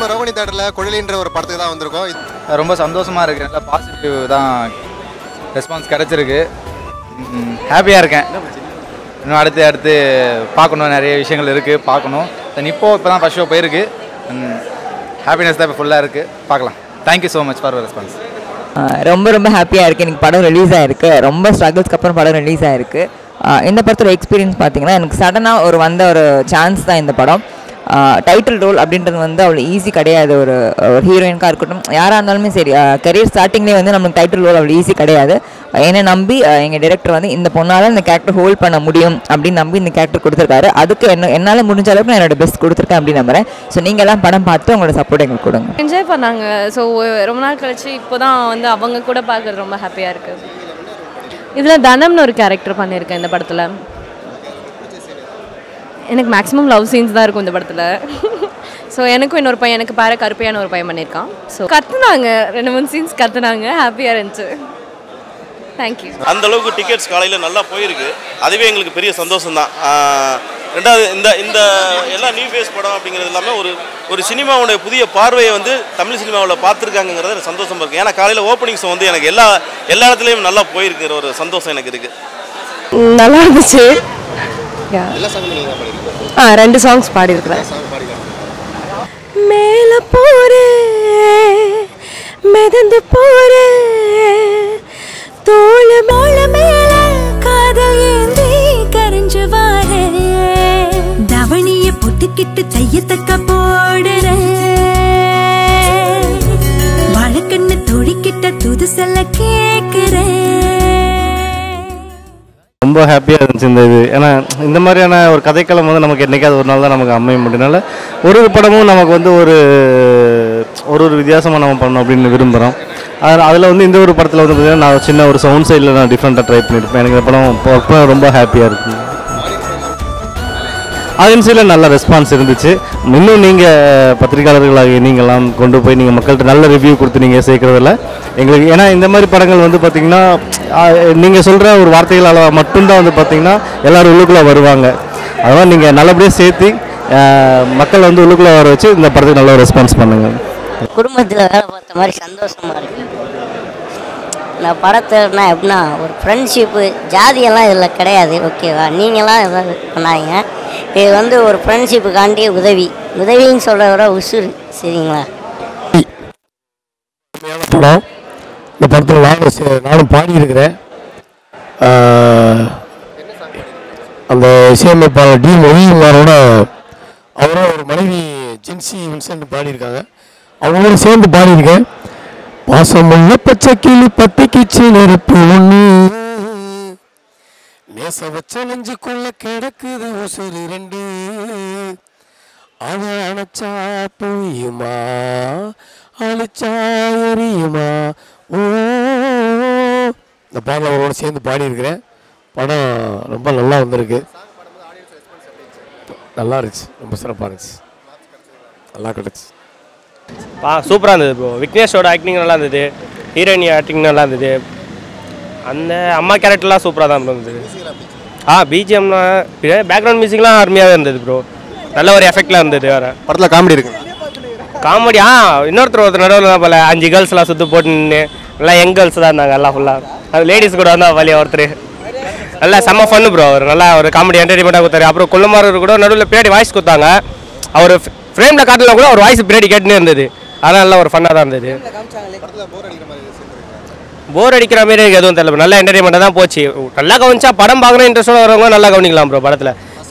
நம்ம ரோகிணி தேட்டரில் குழலின்ற ஒரு படத்துக்கு தான் வந்திருக்கோம் இது- ரொம்ப சந்தோஷமாக இருக்குது நல்லா பாசிட்டிவ் தான் ரெஸ்பான்ஸ் கிடச்சிருக்கு ஹாப்பியாக இருக்கேன் இன்னும் அடுத்து அடுத்து பார்க்கணும் நிறைய விஷயங்கள் இருக்குது பார்க்கணும் தென் இப்போ இப்போ தான் ஃபஸ்ட் ஷோ போயிருக்கு ஹாப்பினஸ் தான் இப்போ ஃபுல்லாக இருக்குது பார்க்கலாம் thank you so much for response ஆஹ் ரொம்ப ரொம்ப ஹாப்பியாக இருக்குது எனக்கு படம் ரிலீஸ் ஆயிருக்கு ரொம்ப ஸ்ட்ரகிள்ஸ்க்கு அப்புறம் படம் ரிலீஸ் ஆயிருக்கு ஆஹ் இந்த படத்தோட எக்ஸ்பீரியன்ஸ் பார்த்தீங்கன்னா எனக்கு சடனாக ஒரு வந்த ஒரு சான்ஸ் தான் இந்த படம் டைட்டில் ரோல் அப்படின்றது வந்து அவ்வளோ ஈஸி கிடையாது ஒரு ஒரு ஹீரோயினுக்காக இருக்கட்டும் யாராக இருந்தாலுமே சரி கரியர் ஸ்டார்டிங்லேயே வந்து நம்மளுக்கு டைட்டில் ரோல் அவ்வளோ ஈஸி கிடையாது என்னை நம்பி எங்கள் டைரக்டர் வந்து இந்த பொண்ணால் இந்த கேரக்டர் ஹோல்ட் பண்ண முடியும் அப்படின்னு நம்பி இந்த கேரக்டர் கொடுத்துருக்காரு அதுக்கு என்ன என்னால் முடிஞ்ச அளவுக்கு நான் என்னோட பெஸ்ட் கொடுத்துருக்கேன் அப்படின்னு நம்புறேன் ஸோ நீங்கள் எல்லாம் படம் பார்த்து உங்களோட சப்போர்ட் எங்களுக்கு கொடுங்க என்ஜாய் பண்ணாங்க ஸோ ரொம்ப நாள் கழிச்சு இப்போ தான் வந்து அவங்க கூட பார்க்குறது ரொம்ப ஹாப்பியாக இருக்குது இதில் தனம்னு ஒரு கேரக்டர் பண்ணியிருக்கேன் இந்த படத்தில் எனக்கு மேக்ஸிமம் லவ் சீன்ஸ் தான் இருக்கும் இந்த படத்தில் ஸோ எனக்கும் இன்னொரு பையன் எனக்கு பாரு கருப்பையான ஒரு பையன் பண்ணியிருக்கான் ஸோ கத்துனாங்க ரெண்டு மூணு சீன்ஸ் கத்துனாங்க ஹாப்பியாக இருந்துச்சு தேங்க்யூ அந்த அளவுக்கு டிக்கெட்ஸ் காலையில் நல்லா போயிருக்கு அதுவே எங்களுக்கு பெரிய சந்தோஷம் தான் ரெண்டாவது இந்த இந்த எல்லாம் நியூ ஃபேஸ் படம் அப்படிங்கிறது இல்லாமல் ஒரு ஒரு சினிமாவுடைய புதிய பார்வையை வந்து தமிழ் சினிமாவில் பார்த்துருக்காங்கிறது எனக்கு சந்தோஷமா இருக்குது ஏன்னா காலையில் ஓப்பனிங்ஸ் வந்து எனக்கு எல்லா எல்லா இடத்துலையும் நல்லா போயிருக்கிற ஒரு சந்தோஷம் எனக்கு இருக்குது நல்லா இருந்துச்சு எல்லா சாங்கும் நீங்கள் தான் பண்ணியிருக்கீங்க ஆ ரெண்டு சாங்ஸ் பாடியிருக்கிறேன் சாங் பாடிக்கலாம் மேல போறேன் மிதந்து போறேன் தோள மேல மேல காதல் ஏந்தி கரைஞ்சு வாரேன் தவணிய பொட்டுக்கிட்டு தையத்தக்க போடுறேன் வழக்கண்ணு தொழிக்கிட்ட துதுசல்ல கேக்குறேன் ரொம்ப ஹாப்பியாக இருந்துச்சு இந்த இது ஏன்னா இந்த மாதிரியான ஒரு கதைக்களம் வந்து நமக்கு என்னைக்காவது ஒரு நாள் தான் நமக்கு அமையும் அப்படினால ஒரு ஒரு படமும் நமக்கு வந்து ஒரு ஒரு ஒரு வித்தியாசமாக நம்ம பண்ணணும் அப்படின்னு விரும்புகிறோம் அதில் அதில் வந்து இந்த ஒரு படத்தில் வந்து பார்த்தீங்கன்னா நான் சின்ன ஒரு சவுண்ட் சைடில் நான் டிஃப்ரெண்ட்டாக ட்ரை பண்ணியிருப்பேன் எனக்கு இந்த படம் ஒர்க் பண்ண ரொம்ப ஹாப்பியாக இருக்கும் ஆடியன்ஸில் நல்ல ரெஸ்பான்ஸ் இருந்துச்சு இன்னும் நீங்கள் பத்திரிகையாளர்களாகிய நீங்களாம் கொண்டு போய் நீங்கள் மக்கள்கிட்ட நல்ல ரிவ்யூ கொடுத்து நீங்கள் சேர்க்குறதில்ல எங்களுக்கு ஏன்னா இந்த மாதிரி படங்கள் வந்து பார்த்திங்கன்னா நீங்கள் சொல்கிற ஒரு வார்த்தைகளால் மட்டும்தான் வந்து பார்த்திங்கன்னா எல்லோரும் உள்ளுக்குள்ளே வருவாங்க அதனால் நீங்கள் நல்லபடியாக சேர்த்து ஆஹ், மக்கள் வந்து உள்ளுக்குள்ளே வர வச்சு இந்த படத்துக்கு நல்ல ரெஸ்பான்ஸ் பண்ணுங்கள் குடும்பத்தில் வேலை பார்த்த மாதிரி சந்தோஷமாக இருக்கு இந்த படத்தைனா எப்படின்னா ஒரு ஃப்ரெண்ட்ஷிப்பு ஜாதியெல்லாம் இதில் கிடையாது ஓகேவா நீங்களாம் எதாவது பண்ணாதீங்க இது வந்து ஒரு ஃப்ரெண்ட்ஷிப்புக்காண்டி உதவி உதவின்னு சொல்கிறத விட உசுறு சரிங்களா படம் இந்த படத்தில் நானும் சே- நானும் பாடியிருக்கிறேன் ஆஹ், அந்த இசையமைப்பாளர் டி மொழிகுமாரோட அவரோட ஒரு மனைவி ஜென்சி வின்சென்ட் பாடியிருக்காங்க அவங்களோட சேர்ந்து பாடியிருக்கேன் பாசமுள்ள பச்சை கிளி பத்திக்கிச்சு நெருப்பு ஒன்று நேச வச்ச நெஞ்சுக்குள்ள கிடக்குது உசுறு ரெண்டு அதை அணைச்சா பொய்யுமா அழிச்சா எரியுமா ஓ இந்த பாடல் அவரோட சேர்ந்து பாடியிருக்கிறேன் படம் ரொம்ப நல்லா வந்திருக்கு நல்லா இருந்துச்சு ரொம்ப சிறப்பாக இருந்துச்சு நல்லா கிடச்சி பா சூப்பராக இருந்தது ப்ரோ விக்னேஷோட ஆக்டிங் நல்லா இருந்தது ஹீரோயினி ஆக்டிங் நல்லா இருந்தது அந்த அம்மா கேரக்டர்லாம் சூப்பராக தான் ப்ரோ இருந்தது ஆ பிஜிஎம்லாம் பேக்ரவுண்ட் மியூசிக்லாம் அருமையாக இருந்தது ப்ரோ நல்ல ஒரு எஃபெக்ட்லாம் இருந்தது வேறு படத்தில் காமெடி இருக்கு காமெடி ஆ இன்னொருத்தர் ஒருத்தர் நடுவில் தான் போல அஞ்சு கேர்ள்ஸ்லாம் சுற்றி போட்டு நின்று எல்லாம் யங் கேர்ள்ஸ் தான் இருந்தாங்க எல்லாம் ஃபுல்லாக அது லேடிஸ் கூட வந்தா வழியா ஒருத்தர் நல்லா செம்ம ஃபன்னு ப்ரோ அவர் நல்லா ஒரு காமெடி என்டர்டைன்மெண்ட்டாக கொடுத்தாரு அப்புறம் குள்ளமாரர் கூட நடுவில் பின்னாடி வாய்ஸ் கொடுத்தாங்க அவர் ஃப்ரேமில் காட்டலாம் கூட ஒரு வாய்ஸ் பின்னாடி கேட்டுனே இருந்தது அதெல்லாம் நல்லா ஒரு ஃபன்னாக தான் இருந்தது போர் அடிக்கிற மாதிரி எனக்கு எதுவும் தெரியல bro. நல்ல என்டர்டைன்மெண்ட்டாக தான் போச்சு நல்லா கவனிச்சா படம் பார்க்கணும் இன்ட்ரெஸ்டோட வரவங்க நல்லா கவனிக்கலாம் ப்ரோ படத்தில்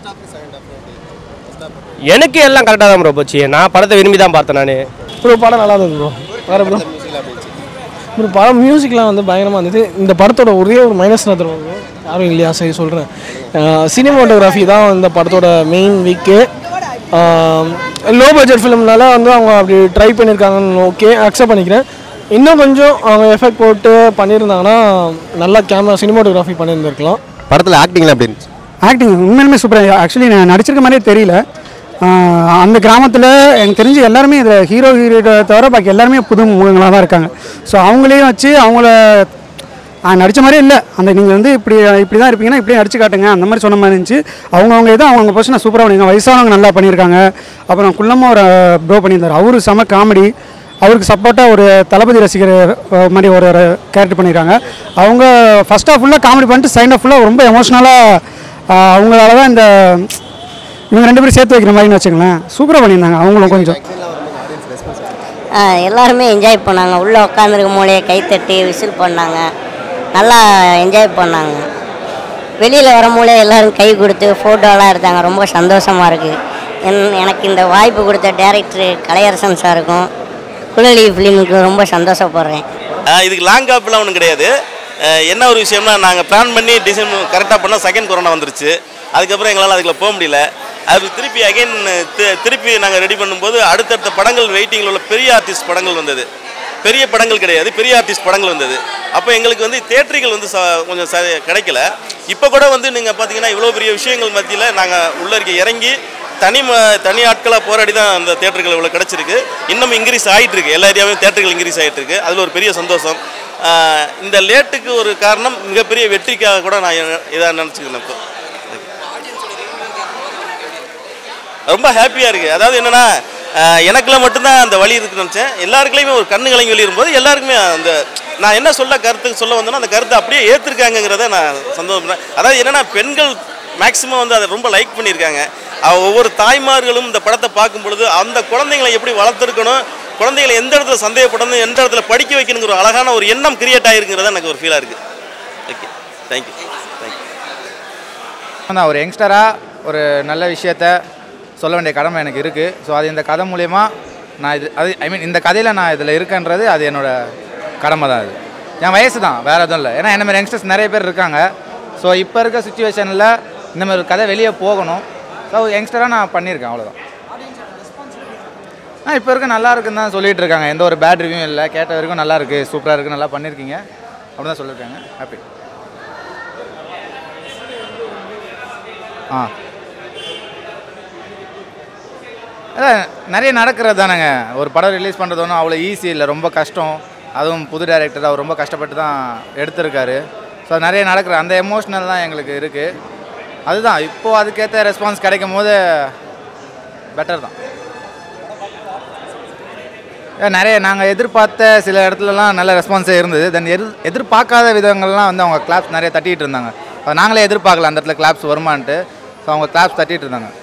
எனக்கு எல்லாம் கரெக்டாக தான் ப்ரோ போச்சு நான் படத்தை விரும்பி தான் பார்த்தேன் நான் ப்ரோ படம் நல்லா இருந்தது ப்ரோ வேறு ப்ரோ ப்ரோ படம் மியூசிக்லாம் வந்து பயங்கரமாக இருந்தது இந்த படத்தோட ஒரே ஒரு மைனஸ் நான் தருவாங்க bro. யாரும் இல்லையா சரி சொல்கிறேன் சினிமாட்டோகிராஃபி தான் இந்த படத்தோட மெயின் வீக்கு லோ பட்ஜெட் ஃபிலிம்னால வந்து அவங்க அப்படி ட்ரை பண்ணியிருக்காங்கன்னு ஓகே அக்செப்ட் பண்ணிக்கிறேன் இன்னும் கொஞ்சம் அவங்க எஃபெக்ட் போட்டு பண்ணியிருந்தாங்கன்னா நல்லா கேமரா சினிமாட்டோகிராஃபி பண்ணியிருந்திருக்கலாம் படத்தில் ஆக்டிங்லாம் எப்படி இருந்துச்சு ஆக்டிங் உண்மையிலுமே சூப்பராக ஆக்சுவலி நான் நடிச்சிருக்க மாதிரியே தெரியல ஆஹ் அந்த கிராமத்தில் எனக்கு தெரிஞ்சு எல்லாருமே இதில் ஹீரோ ஹீரோ தவிர பாக்கி எல்லாருமே புது முகங்களாக தான் இருக்காங்க ஸோ அவங்களையும் வச்சு அவங்கள நடித்த மாதிரியே இல்லை அந்த நீங்கள் வந்து இப்படி இப்படி தான் இருப்பீங்கன்னா இப்படியே நடிச்சு காட்டுங்க அந்த மாதிரி சொன்ன மாதிரி இருந்துச்சு அவங்கவுங்க இதை அவங்கவுங்க பொசிஷனை சூப்பராக பண்ணியிருக்காங்க வயசானவங்க நல்லா பண்ணியிருக்காங்க அப்புறம் குள்ளமாக ஒரு ப்ரோ பண்ணியிருந்தார் அவரு செம காமெடி அவருக்கு சப்போர்ட்டாக ஒரு தளபதி ரசிகர் அஹ், மாதிரி ஒரு கேரக்டர் பண்ணியிருக்காங்க அவங்க ஃபஸ்ட் ஆஃப் ஃபுல்லாக காமெடி பண்ணிட்டு செகண்ட் ஆஃப் ஃபுல்லாக ரொம்ப எமோஷ்னலாக அவங்களால தான் இந்த இவங்க ரெண்டு பேரும் சேர்த்து வைக்கிற மாதிரின்னு வச்சுங்களேன் சூப்பராக பண்ணியிருந்தாங்க அவங்களும் கொஞ்சம் ஆ, எல்லாருமே என்ஜாய் பண்ணாங்க உள்ளே உட்காந்துருக்கும் போதே கைத்தட்டி விசில் பண்ணாங்க நல்லா என்ஜாய் பண்ணாங்க வெளியில் வரும்போதே எல்லாரும் கை கொடுத்து ஃபோட்டோலாம் எடுத்தாங்க ரொம்ப சந்தோஷமாக இருக்குது என் எனக்கு இந்த வாய்ப்பு கொடுத்த டேரக்டர் கலையரசன் சாருக்கும் குழலி ஃபிலிமுக்கு ரொம்ப சந்தோஷப்படுறேன் ஆஹ் இதுக்கு லாங் காப்லாம் ஒன்றும் கிடையாது ஆஹ் என்ன ஒரு விஷயம்னா நாங்கள் பிளான் பண்ணி டிசைன் கரெக்டாக பண்ணால் செகண்ட் கொரோனா வந்துருச்சு அதுக்கப்புறம் எங்களால் அதுக்குள்ள போக முடியல அது திருப்பி அகைன் திருப்பி நாங்கள் ரெடி பண்ணும்போது அடுத்தடுத்த படங்கள் வெயிட்டிங்கில் உள்ள பெரிய ஆர்டிஸ்ட் படங்கள் வந்தது பெரிய படங்கள் கிடையாது பெரிய ஆர்டிஸ்ட் படங்கள் வந்தது அப்போ எங்களுக்கு வந்து தேட்டரிகள் வந்து ச- கொஞ்சம் ச கிடைக்கல இப்போ கூட வந்து நீங்கள் பார்த்தீங்கன்னா இவ்வளோ பெரிய விஷயங்கள் மத்தியில் நாங்கள் உள்ள இருக்க இறங்கி தனி ம தனி ஆட்களாக போராடி தான் அந்த தேட்டர்கள் இவ்வளோ கிடச்சிருக்கு இன்னும் இன்க்ரீஸ் ஆகிட்டு இருக்கு எல்லா ஏரியாவையும் தேட்டர்கள் இன்க்ரீஸ் ஆகிட்டு இருக்கு அதில் ஒரு பெரிய சந்தோஷம் ஆஹ் இந்த லேட்டுக்கு ஒரு காரணம் மிகப்பெரிய வெற்றிக்காக கூட நான் இதாக நினச்சிக்கிறேன் இப்போ ரொம்ப ஹாப்பியாக இருக்குது அதாவது என்னென்னா எனக்குள்ள மட்டும்தான் அந்த வழி இருக்குன்னு நினச்சேன் எல்லாருக்குலையுமே ஒரு கண்ணு கலங்கி வெளியே இருக்கும்போது எல்லாருக்குமே அந்த நான் என்ன சொல்ல கருத்து சொல்ல வந்தேனோ அந்த கருத்தை அப்படியே ஏற்றிருக்காங்கங்கிறத நான் சந்தோஷப்படுறேன் அதாவது என்னென்னா பெண்கள் மேக்ஸிமம் வந்து அதை ரொம்ப லைக் பண்ணியிருக்காங்க அவ ஒவ்வொரு தாய்மார்களும் இந்த படத்தை பார்க்கும் பொழுது அந்த குழந்தைங்களை எப்படி வளர்த்துருக்கணும் குழந்தைகளை எந்த இடத்துல சந்தேகப்படணும் எந்த இடத்துல படிக்க வைக்கணுங்கிற ஒரு அழகான ஒரு எண்ணம் கிரியேட் ஆகிருங்கிறத எனக்கு ஒரு ஃபீலாக இருக்குது ஓகே தேங்க்யூ தேங்க்யூ நான் ஒரு யங்ஸ்டராக ஒரு நல்ல விஷயத்த சொல்ல வேண்டிய கடமை எனக்கு இருக்குது ஸோ அது இந்த கதை மூலயமா நான் இது அது ஐ மீன் இந்த கதையில் நான் இதில் இருக்கேன்றது அது என்னோட கடமை தான் அது என் வயசு தான் வேறு எதுவும் இல்லை ஏன்னா என்ன மாதிரி யங்ஸ்டர்ஸ் நிறைய பேர் இருக்காங்க ஸோ இப்போ இருக்க சுச்சுவேஷனில் இந்த மாதிரி ஒரு கதை வெளியே போகணும் ஸோ யங்ஸ்டராக நான் பண்ணியிருக்கேன் அவ்வளோதான் ஆ இப்போ இருக்க நல்லா இருக்குன்னு தான் சொல்லிட்டு இருக்காங்க எந்த ஒரு பேட் ரிவ்யூ இல்லை கேட்ட வரைக்கும் நல்லா இருக்குது சூப்பராக இருக்குது நல்லா பண்ணியிருக்கீங்க அப்படி தான் சொல்லியிருக்காங்க ஹாப்பி ஆ அதான் நிறைய நடக்கிறது தானேங்க ஒரு படம் ரிலீஸ் பண்ணுறது ஒன்றும் அவ்வளோ ஈஸி இல்லை ரொம்ப கஷ்டம் அதுவும் புது டைரக்டர் அவர் ரொம்ப கஷ்டப்பட்டு தான் எடுத்திருக்காரு ஸோ நிறைய நடக்கிற அந்த எமோஷ்னல் தான் எங்களுக்கு இருக்குது அதுதான் இப்போது அதுக்கேற்ற ரெஸ்பான்ஸ் கிடைக்கும் போது பெட்டர் தான் ஏன் நிறைய நாங்கள் எதிர்பார்த்த சில இடத்துலலாம் நல்ல ரெஸ்பான்ஸே இருந்தது தென் எதிர் எதிர்பார்க்காத விதங்கள்லாம் வந்து அவங்க கிளாப்ஸ் நிறைய தட்டிகிட்டு இருந்தாங்க அது நாங்களே எதிர்பார்க்கல அந்த இடத்துல கிளாப்ஸ் வருமான்ட்டு ஸோ அவங்க கிளாப்ஸ் தட்டிட்டு இருந்தாங்க